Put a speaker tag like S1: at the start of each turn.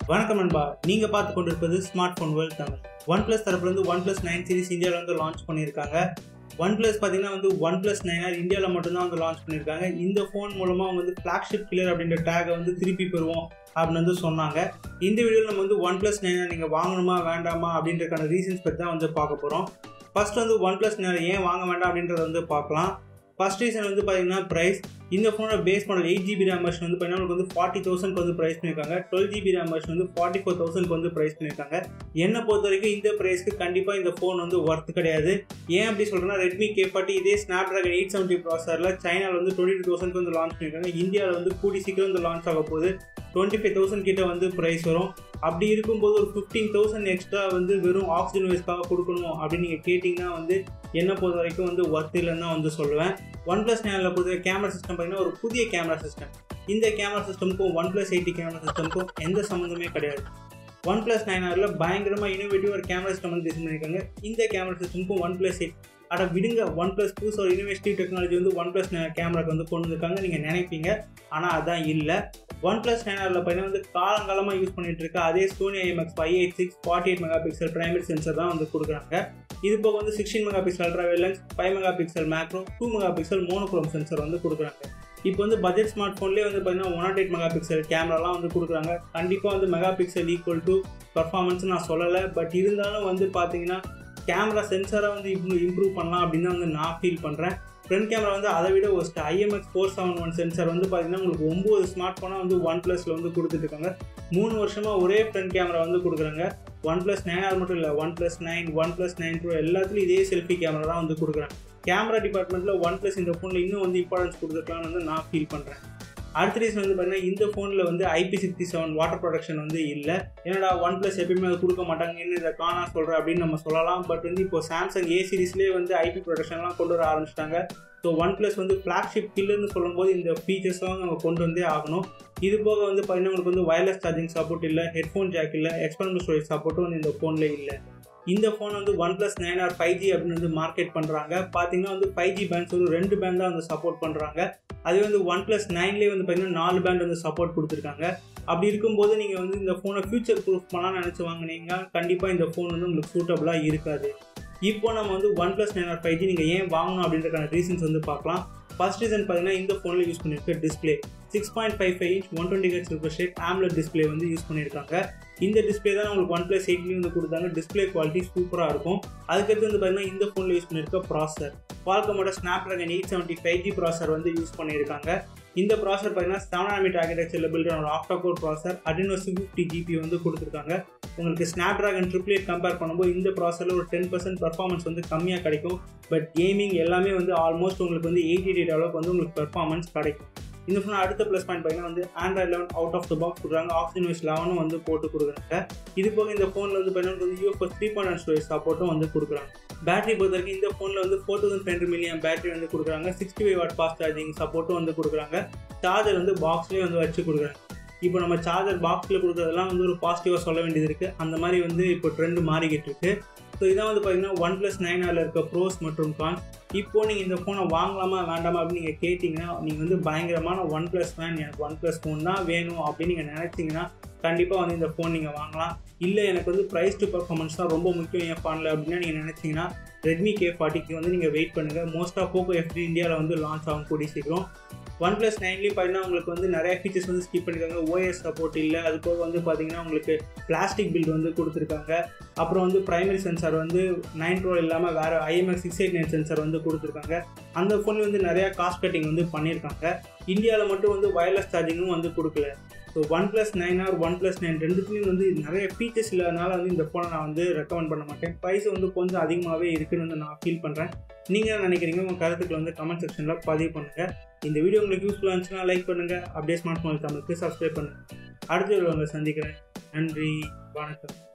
S1: வணக்கம் நண்பா நீங்க பார்த்து கொண்டிருப்பது smartphone world Tamil OnePlus தரப்புலேருந்து ஒன் பிளஸ் நைன் சீரிஸ் இந்தியாவில் வந்து லான்ச் பண்ணியிருக்காங்க ஒன் பிளஸ் பார்த்தீங்கன்னா வந்து ஒன் பிளஸ் நைனார் இந்தியாவில் மட்டும்தான் வந்து லான்ச் பண்ணியிருக்காங்க இந்த ஃபோன் மூலமாக அவங்க வந்து ஃப்ளாக்ஷிப் கில்லர் அப்படின்ற டேகை வந்து திருப்பி பெறுவோம் அப்படின்னு வந்து சொன்னாங்க இந்த வீடியோவில் நம்ம வந்து ஒன் பிளஸ் நைனார் நீங்கள் வாங்கணுமா வேண்டாமா அப்படின்றக்கான ரீசன்ஸ் பற்றி தான் வந்து பார்க்க போகிறோம் ஃபர்ஸ்ட் வந்து ஒன் பிளஸ் நைன் ஏன் வாங்க வேண்டாம் அப்படின்றத வந்து பார்க்கலாம் ஃபர்ஸ்ட் ரீசன் வந்து பார்த்தீங்கன்னா ப்ரைஸ் இந்த ஃபோனோட base model eight GB RAM version வந்து பார்த்தீங்கன்னா உங்களுக்கு வந்து ஃபார்ட்டி தௌசண்ட்க்கு வந்து ப்ரைஸ் பண்ணியிருக்காங்க டுவெல் ஜிபி ரேம் வெர்ஷன் வந்து ஃபார்ட்டி ஃபோர் தௌசண்ட்க்கு வந்து ப்ரைஸ் பண்ணியிருக்காங்க என்னை பொறுத்த வரைக்கும் இந்த ப்ரைஸ்க்கு கண்டிப்பாக இந்த ஃபோன் வந்து ஒர்த் கிடையாது ஏன் அப்படி சொல்கிறேன்னா ரெட்மி கே ஃபார்ட்டி இதே ஸ்னாப் ட்ராகன் எயிட் செவன்ட்டி ப்ராசரில் சைனாவில் வந்து டுவெண்ட்டி டூ தௌசண்ட்க்கு வந்து லான்ச் பண்ணியிருக்காங்க இந்தியாவில் வந்து கூடி சீக்கிரம் வந்து லான்ச் ஆக போகுது டுவெண்ட்டி ஃபைவ் தௌசண்ட் கிட்ட வந்து ப்ரைஸ் வரும் அப்படி இருக்கும்போது ஒரு ஃபிஃப்டீன் தௌசண்ட் எக்ஸ்ட்ரா வந்து வெறும் ஆக்சிஜன் வைஸ்க்காக கொடுக்கணும் அப்படின்னு நீங்கள் கேட்டிங்கன்னா வந்து என்னை பொறுத்த வரைக்கும் வந்து ஒர்த் இல்லைன்னு தான் வந்து சொல்லுவேன் ஒன் ப்ளஸ் நைனில் பொறுத்த கேமரா சிஸ்டம் பார்த்தீங்கன்னா ஒரு புதிய கேமரா சிஸ்டம் இந்த கேமரா சிஸ்டமுக்கும் ஒன் ப்ளஸ் எயிட்டி கேமரா சிஸ்டமுக்கும் எந்த சம்மந்தமே கிடையாது ஒன் ப்ளஸ் நைன் ஆரில் பயங்கரமாக இனோவேட்டிவ் ஒரு கேமரா சிஸ்டம் வந்து டிசைன் பண்ணியிருக்காங்க இந்த கேமரா சிஸ்டமுக்கும் ஒன் ப்ளஸ் எயிட் அட விடுங்க ஒன் ப்ளஸ் டூ ஒரு இனோவேட்டிவ் டெக்னாலஜி வந்து ஒன் ப்ளஸ் கேமராக்கு வந்து கொண்டு வந்திருக்காங்க நீங்கள் நினைப்பீங்க ஆனால் அதான் இல்லை ஒன் ப்ளஸ் நைன் ஆரில் பார்த்தீங்கன்னா வந்து காலங்காலமாக யூஸ் பண்ணிட்டு இருக்க அதே Sony IMX five eight six forty eight megapixel primary sensor தான் வந்து கொடுக்குறாங்க இது போக வந்து sixteen megapixel ultra lens five megapixel macro two megapixel monochrome sensor வந்து கொடுக்குறாங்க இப்போ வந்து பட்ஜெட் ஸ்மார்ட் ஃபோன்லேயே வந்து பார்த்தீங்கன்னா one naught eight megapixel கேமராலாம் வந்து கொடுக்குறாங்க கண்டிப்பாக வந்து megapixel equal to performance நான் சொல்லலை பட் இருந்தாலும் வந்து பார்த்தீங்கன்னா கேமரா சென்சரை வந்து இம்ப்ரூவ் இம்ப்ரூவ் பண்ணலாம் அப்படின்னு தான் வந்து நான் ஃபீல் பண்ணுறேன் ஃப்ரண்ட் கேமரா வந்து அதை விட ஒரு IMX four seven one sensor வந்து பார்த்தீங்கன்னா உங்களுக்கு ஒம்பது ஸ்மார்ட் ஃபோனாக வந்து ஒன் ப்ளஸில் வந்து கொடுத்துட்ருக்காங்க மூணு வருஷமாக ஒரே ஃப்ரண்ட் கேமரா வந்து கொடுக்குறாங்க ஒன் ப்ளஸ் நைன் ஆர் மட்டும் இல்லை OnePlus nine OnePlus nine pro எல்லாத்துலையும் இதே செல்ஃபி கேமரா தான் வந்து கொடுக்குறாங்க கேமரா டிபார்ட்மெண்ட்டில் ஒன் ப்ளஸ் இந்த ஃபோனில் இன்னும் வந்து இம்பார்ட்டன்ஸ் கொடுத்துருக்கலாம்னு வந்து நான் ஃபீல் பண்ணுறேன் அடுத்த ரீசன் வந்து பார்த்தீங்கன்னா இந்த ஃபோனில் வந்து IP sixty seven water protection வந்து இல்லை என்னடா ஒன் ப்ளஸ் எப்பயுமே அது கொடுக்க மாட்டாங்கன்னு இதை காணா சொல்கிறேன் அப்படின்னு நம்ம சொல்லலாம் பட் வந்து இப்போ சாம்சங் ஏ சீரிஸ்லேயே வந்து ஐபி ப்ரொடக்ஷன்லாம் கொண்டு வர ஆரம்பிச்சிட்டாங்க ஸோ ஒன் ப்ளஸ் வந்து ஃப்ளாக்ஷிப் கில்லுன்னு சொல்லும்போது இந்த ஃபீச்சர்ஸ்லாம் நம்ம கொண்டு வந்தே ஆகணும் இது போக வந்து பார்த்தீங்கன்னா உங்களுக்கு வந்து வயர்லெஸ் சார்ஜிங் சப்போர்ட் இல்லை ஹெட்ஃபோன் ஜாக் இல்லை எக்ஸ்பெரிமெண்ட் ஸ்டோரேஜ் சப்போர்ட்டும் வந்து இந்த ஃபோனில் இல்லை இந்த ஃபோன் வந்து OnePlus nine R five G அப்படின்னு வந்து மார்க்கெட் பண்ணுறாங்க பார்த்தீங்கன்னா வந்து ஃபைவ் ஜி பேண்ட்ஸ் வந்து ரெண்டு பேண்ட் தான் வந்து சப்போர்ட் பண்ணுறாங்க அதே வந்து ஒன் ப்ளஸ் நைன்லேயே வந்து பார்த்தீங்கன்னா நாலு பேண்ட் வந்து சப்போர்ட் கொடுத்துருக்காங்க அப்படி இருக்கும்போது நீங்கள் வந்து இந்த ஃபோனை ஃபியூச்சர் ப்ரூஃப் பண்ணலாம் நினச்சி வாங்கினீங்க கண்டிப்பாக இந்த ஃபோன் வந்து உங்களுக்கு சூட்டபுளாக இருக்காது இப்போ நம்ம வந்து OnePlus nine R five G நீங்கள் ஏன் வாங்கணும் அப்படின்றக்கான ரீசன்ஸ் வந்து பார்க்கலாம் ஃபர்ஸ்ட் ரீசன் பார்த்தீங்கன்னா இந்த ஃபோனில் யூஸ் பண்ணியிருக்க display six point five five inch one twenty H super shade AMOLED display வந்து யூஸ் பண்ணியிருக்காங்க இந்த டிஸ்பிளே தான் உங்களுக்கு ஒன் ப்ளஸ் எயிட்லேயும் வந்து கொடுத்தாங்க டிஸ்பிளே குவாலிட்டி சூப்பராக இருக்கும் அதுக்கடுத்து வந்து பார்த்தீங்கன்னா இந்த ஃபோனில் யூஸ் பண்ணியிருக்க ப்ராசர் குவால்கமோட Snapdragon eight seventy five G processor வந்து யூஸ் பண்ணியிருக்காங்க இந்த ப்ராசர் பார்த்தீங்கன்னா செவன் ஆமிட் ஆர்கிடெக்சரில் பில்ட் ஒரு ஆஃப்டா கோர் ப்ராசர் அடினோ ஃபிஃப்டி ஜிபி வந்து கொடுத்துருக்காங்க உங்களுக்கு Snapdragon triple eight compare பண்ணும்போது இந்த ப்ராசரில் ஒரு டென் பர்சன்ட் பர்ஃபார்மன்ஸ் வந்து கம்மியாக கிடைக்கும் பட் கேமிங் எல்லாமே வந்து ஆல்மோஸ்ட் உங்களுக்கு வந்து எயிட்டி எயிட் அளவுக்கு வந்து உங்களுக்கு பெர்ஃபார்மன்ஸ் கிடைக்கும் இந்த ஃபோன் அடுத்த ப்ளஸ் பாயிண்ட் பார்த்தீங்கன்னா வந்து Android eleven out of the box கொடுக்குறாங்க ஆக்சிஜன் வைஸ் லெவனும் வந்து போட்டு கொடுக்குறாங்க இது போக இந்த ஃபோனில் வந்து பார்த்தீங்கன்னா வந்து யூஎஃப்எஸ் த்ரீ பாயிண்ட் ஸ்டோரேஜ் சப்போர்ட்டும் வந்து கொடுக்குறாங்க பேட்டரி பொறுத்த வரைக்கும் இந்த ஃபோனில் வந்து four thousand five hundred milliamp battery வந்து கொடுக்குறாங்க sixty five watt fast charging சப்போர்ட்டும் வந்து கொடுக்குறாங்க சார்ஜர் வந்து பாக்ஸ்லேயே வந்து வச்சு கொடுக்குறாங்க இப்போ நம்ம சார்ஜர் பாக்ஸில் கொடுக்குறதெல்லாம் வந்து ஒரு பாசிட்டிவாக சொல்ல வேண்டியது இருக்குது அந்த மாதிரி வந்து இப்போ ட்ரெண்ட் மாறிக்கிட்டு இருக்கு ஸோ இதான் வந்து பார்த்தீங்கன்னா ஒன் ப்ளஸ் நைன் ஆரில் இருக்க ப்ரோஸ் மற்றும் கான்ஸ் இப்போது நீங்கள் இந்த ஃபோனை வாங்கலாமா வேண்டாமா அப்படின்னு நீங்கள் கேட்டிங்கன்னா நீங்கள் வந்து பயங்கரமான ஒன் ப்ளஸ் ஃபேன் எனக்கு ஒன் ப்ளஸ் ஃபோன் தான் வேணும் அப்படின்னு நீங்கள் நினச்சிங்கன்னா கண்டிப்பாக வந்து இந்த ஃபோன் நீங்கள் வாங்கலாம் இல்லை எனக்கு வந்து ப்ரைஸ் டு பர்ஃபார்மன்ஸ் தான் ரொம்ப முக்கியம் என் ஃபோனில் அப்படின்னா நீங்கள் நினச்சிங்கன்னா ரெட்மி கே ஃபார்ட்டிக்கு வந்து நீங்கள் வெயிட் பண்ணுங்கள் மோஸ்ட் ஆஃப் போக்கோ எஃப்டி இந்தியாவில் வந்து லான்ச் ஆகும் கூடி சீக்கிரம் ஒன் ப்ளஸ் நைன்லேயும் பார்த்தீங்கன்னா உங்களுக்கு வந்து நிறைய ஃபீச்சர்ஸ் வந்து ஸ்கிப் பண்ணியிருக்காங்க ஓஎஸ் சப்போர்ட் இல்லை அது போக வந்து பார்த்தீங்கன்னா உங்களுக்கு பிளாஸ்டிக் பில்ட் வந்து கொடுத்துருக்காங்க அப்புறம் வந்து ப்ரைமரி சென்சார் வந்து நைன் ப்ரோ இல்லாமல் வேறு IMX six eight nine sensor வந்து கொடுத்துருக்காங்க அந்த ஃபோனில் வந்து நிறையா காஸ்ட் கட்டிங் வந்து பண்ணியிருக்காங்க இந்தியாவில் மட்டும் வந்து வயர்லெஸ் சார்ஜிங்கும் வந்து கொடுக்கல so OnePlus nine R OnePlus nine ரெண்டுத்துலேயும் வந்து நிறைய ஃபீச்சர்ஸ் இல்லாதனால வந்து இந்த ஃபோனை நான் வந்து ரெக்கமெண்ட் பண்ண மாட்டேன் ப்ரைஸ் வந்து கொஞ்சம் அதிகமாகவே இருக்குன்னு வந்து நான் ஃபீல் பண்ணுறேன் நீங்கள் என்ன நினைக்கிறீங்க உங்கள் கருத்துக்களை வந்து கமெண்ட் செக்ஷனில் பதிவு பண்ணுங்கள் இந்த வீடியோ உங்களுக்கு யூஸ்ஃபுல்லாக இருந்துச்சுன்னா லைக் பண்ணுங்கள் அப்படியே ஸ்மார்ட் ஃபோன் தமிழுக்கு சப்ஸ்கிரைப் பண்ணுங்கள் அடுத்த வீடியோ உங்களை சந்திக்கிறேன் நன்றி வணக்கம்